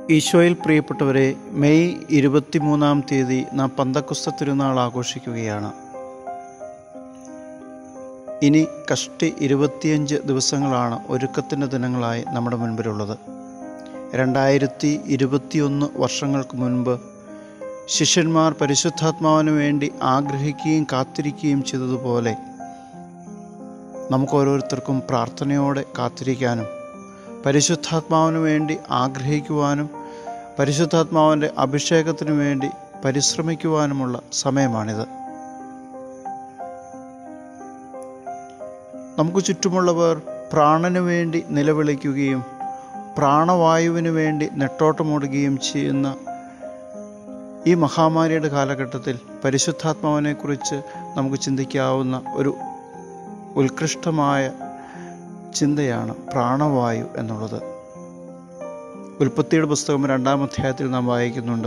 ഈശോയിൽ പ്രിയപ്പെട്ടവരെ മെയ് ഇരുപത്തിമൂന്നാം തീയതി നാം പന്തക്കുസ്ത തിരുനാൾ ആഘോഷിക്കുകയാണ് ഇനി കഷ്ടി ഇരുപത്തിയഞ്ച് ദിവസങ്ങളാണ് ഒരുക്കത്തിൻ്റെ ദിനങ്ങളായി നമ്മുടെ മുൻപിലുള്ളത് രണ്ടായിരത്തി ഇരുപത്തിയൊന്ന് വർഷങ്ങൾക്ക് മുൻപ് ശിഷ്യന്മാർ പരിശുദ്ധാത്മാവിന് വേണ്ടി ആഗ്രഹിക്കുകയും കാത്തിരിക്കുകയും ചെയ്തതുപോലെ നമുക്ക് ഓരോരുത്തർക്കും പ്രാർത്ഥനയോടെ കാത്തിരിക്കാനും പരിശുദ്ധാത്മാവിന് വേണ്ടി ആഗ്രഹിക്കുവാനും പരിശുദ്ധാത്മാവിൻ്റെ അഭിഷേകത്തിനു വേണ്ടി പരിശ്രമിക്കുവാനുമുള്ള സമയമാണിത് നമുക്ക് ചുറ്റുമുള്ളവർ പ്രാണന് വേണ്ടി നിലവിളിക്കുകയും പ്രാണവായുവിന് വേണ്ടി നെട്ടോട്ടമോടുകയും ചെയ്യുന്ന ഈ മഹാമാരിയുടെ കാലഘട്ടത്തിൽ പരിശുദ്ധാത്മാവിനെക്കുറിച്ച് നമുക്ക് ചിന്തിക്കാവുന്ന ഒരു ഉത്കൃഷ്ടമായ ചിന്തയാണ് പ്രാണവായു എന്നുള്ളത് ഉൽപ്പത്തിയുടെ പുസ്തകം രണ്ടാം അധ്യായത്തിൽ നാം വായിക്കുന്നുണ്ട്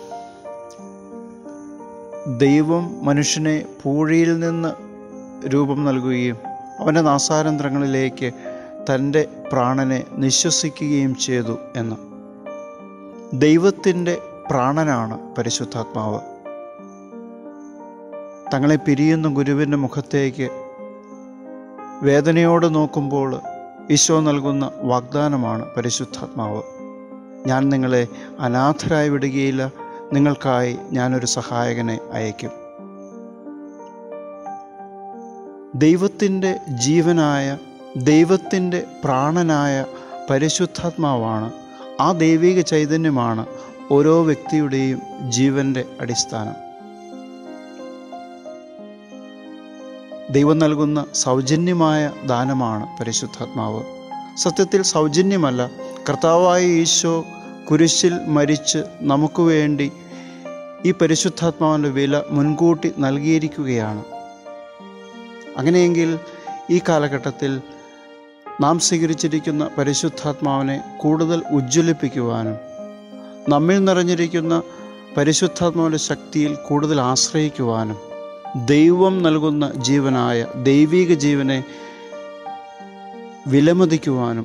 ദൈവം മനുഷ്യനെ പൂഴിയിൽ നിന്ന് രൂപം നൽകുകയും അവൻ്റെ നാസാരന്ധ്രങ്ങളിലേക്ക് തൻ്റെ പ്രാണനെ നിശ്വസിക്കുകയും ചെയ്തു എന്ന് ദൈവത്തിൻ്റെ പ്രാണനാണ് പരിശുദ്ധാത്മാവ് തങ്ങളെ പിരിയുന്ന ഗുരുവിൻ്റെ മുഖത്തേക്ക് വേദനയോടെ നോക്കുമ്പോൾ ഈശോ നൽകുന്ന വാഗ്ദാനമാണ് പരിശുദ്ധാത്മാവ് ഞാൻ നിങ്ങളെ അനാഥരായി വിടുകയില്ല നിങ്ങൾക്കായി ഞാനൊരു സഹായകനെ അയക്കും ദൈവത്തിൻ്റെ ജീവനായ ദൈവത്തിൻ്റെ പ്രാണനായ പരിശുദ്ധാത്മാവാണ് ആ ദൈവിക ചൈതന്യമാണ് ഓരോ വ്യക്തിയുടെയും ജീവൻ്റെ അടിസ്ഥാനം ദൈവം നൽകുന്ന സൗജന്യമായ ദാനമാണ് പരിശുദ്ധാത്മാവ് സത്യത്തിൽ സൗജന്യമല്ല കർത്താവായ ഈശോ കുരിശിൽ മരിച്ച് നമുക്ക് വേണ്ടി ഈ പരിശുദ്ധാത്മാവിൻ്റെ വില മുൻകൂട്ടി നൽകിയിരിക്കുകയാണ് അങ്ങനെയെങ്കിൽ ഈ കാലഘട്ടത്തിൽ നാം സ്വീകരിച്ചിരിക്കുന്ന പരിശുദ്ധാത്മാവിനെ കൂടുതൽ ഉജ്ജ്വലിപ്പിക്കുവാനും നമ്മിൽ നിറഞ്ഞിരിക്കുന്ന പരിശുദ്ധാത്മാവിൻ്റെ ശക്തിയിൽ കൂടുതൽ ആശ്രയിക്കുവാനും ദൈവം നൽകുന്ന ജീവനായ ദൈവിക ജീവനെ വിലമതിക്കുവാനും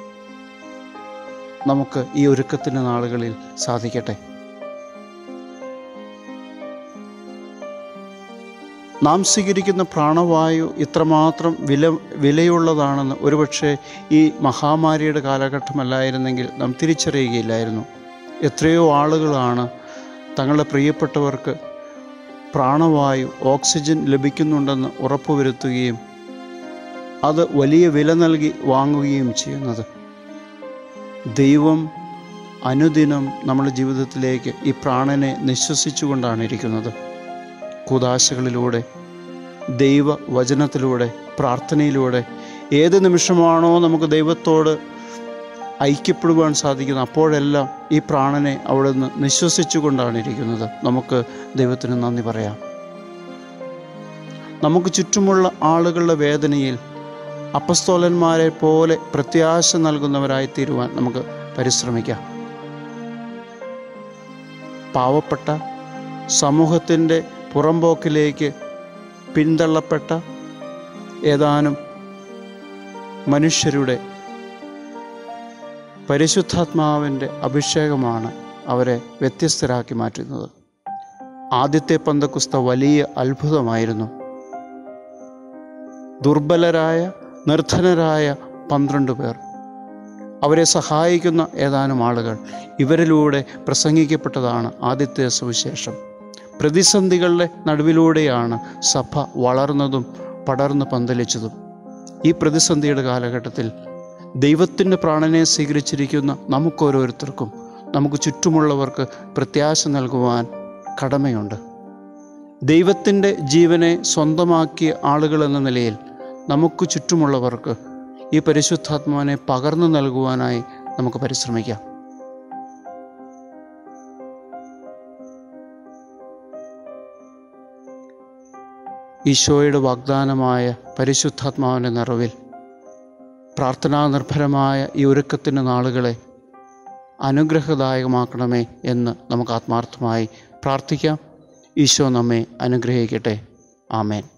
നമുക്ക് ഈ ഒരുക്കത്തിൻ്റെ നാളുകളിൽ സാധിക്കട്ടെ നാം സ്വീകരിക്കുന്ന പ്രാണവായു ഇത്രമാത്രം വില വിലയുള്ളതാണെന്ന് ഒരുപക്ഷെ ഈ മഹാമാരിയുടെ കാലഘട്ടമല്ലായിരുന്നെങ്കിൽ നാം തിരിച്ചറിയുകയില്ലായിരുന്നു എത്രയോ ആളുകളാണ് തങ്ങളുടെ പ്രിയപ്പെട്ടവർക്ക് പ്രാണവായു ഓക്സിജൻ ലഭിക്കുന്നുണ്ടെന്ന് ഉറപ്പുവരുത്തുകയും അത് വലിയ വില നൽകി വാങ്ങുകയും ചെയ്യുന്നത് ദൈവം അനുദിനം നമ്മുടെ ജീവിതത്തിലേക്ക് ഈ പ്രാണനെ നിശ്വസിച്ചുകൊണ്ടാണ് ഇരിക്കുന്നത് കുതാശകളിലൂടെ ദൈവ വചനത്തിലൂടെ പ്രാർത്ഥനയിലൂടെ ഏത് നിമിഷമാണോ നമുക്ക് ദൈവത്തോട് ഐക്യപ്പെടുവാൻ സാധിക്കുന്നത് അപ്പോഴെല്ലാം ഈ പ്രാണനെ അവിടെ നിന്ന് നിശ്വസിച്ചുകൊണ്ടാണ് ഇരിക്കുന്നത് നമുക്ക് ദൈവത്തിന് നന്ദി പറയാം നമുക്ക് ചുറ്റുമുള്ള ആളുകളുടെ വേദനയിൽ അപ്പസ്തോലന്മാരെ പോലെ പ്രത്യാശ നൽകുന്നവരായി തീരുവാൻ നമുക്ക് പരിശ്രമിക്കാം പാവപ്പെട്ട സമൂഹത്തിൻ്റെ പുറമ്പോക്കിലേക്ക് പിന്തള്ളപ്പെട്ട ഏതാനും മനുഷ്യരുടെ പരിശുദ്ധാത്മാവിൻ്റെ അഭിഷേകമാണ് അവരെ വ്യത്യസ്തരാക്കി മാറ്റുന്നത് ആദ്യത്തെ പന്തക്കുസ്ത വലിയ അത്ഭുതമായിരുന്നു ദുർബലരായ നിർധനരായ പന്ത്രണ്ട് പേർ അവരെ സഹായിക്കുന്ന ഏതാനും ആളുകൾ ഇവരിലൂടെ പ്രസംഗിക്കപ്പെട്ടതാണ് ആദ്യത്തെ സുവിശേഷം പ്രതിസന്ധികളുടെ നടുവിലൂടെയാണ് സഭ വളർന്നതും പടർന്നു പന്തലിച്ചതും ഈ പ്രതിസന്ധിയുടെ കാലഘട്ടത്തിൽ ദൈവത്തിൻ്റെ പ്രാണനെ സ്വീകരിച്ചിരിക്കുന്ന നമുക്കോരോരുത്തർക്കും നമുക്ക് ചുറ്റുമുള്ളവർക്ക് പ്രത്യാശ നൽകുവാൻ കടമയുണ്ട് ദൈവത്തിൻ്റെ ജീവനെ സ്വന്തമാക്കിയ ആളുകൾ എന്ന നിലയിൽ നമുക്ക് ചുറ്റുമുള്ളവർക്ക് ഈ പരിശുദ്ധാത്മാവിനെ പകർന്നു നൽകുവാനായി നമുക്ക് പരിശ്രമിക്കാം ഈശോയുടെ വാഗ്ദാനമായ പരിശുദ്ധാത്മാവിൻ്റെ നിറവിൽ പ്രാർത്ഥനാ നിർഭരമായ ഈ ഒരുക്കത്തിൻ്റെ നാളുകളെ അനുഗ്രഹദായകമാക്കണമേ എന്ന് നമുക്ക് ആത്മാർത്ഥമായി പ്രാർത്ഥിക്കാം ഈശോ നമ്മെ അനുഗ്രഹിക്കട്ടെ ആമേൻ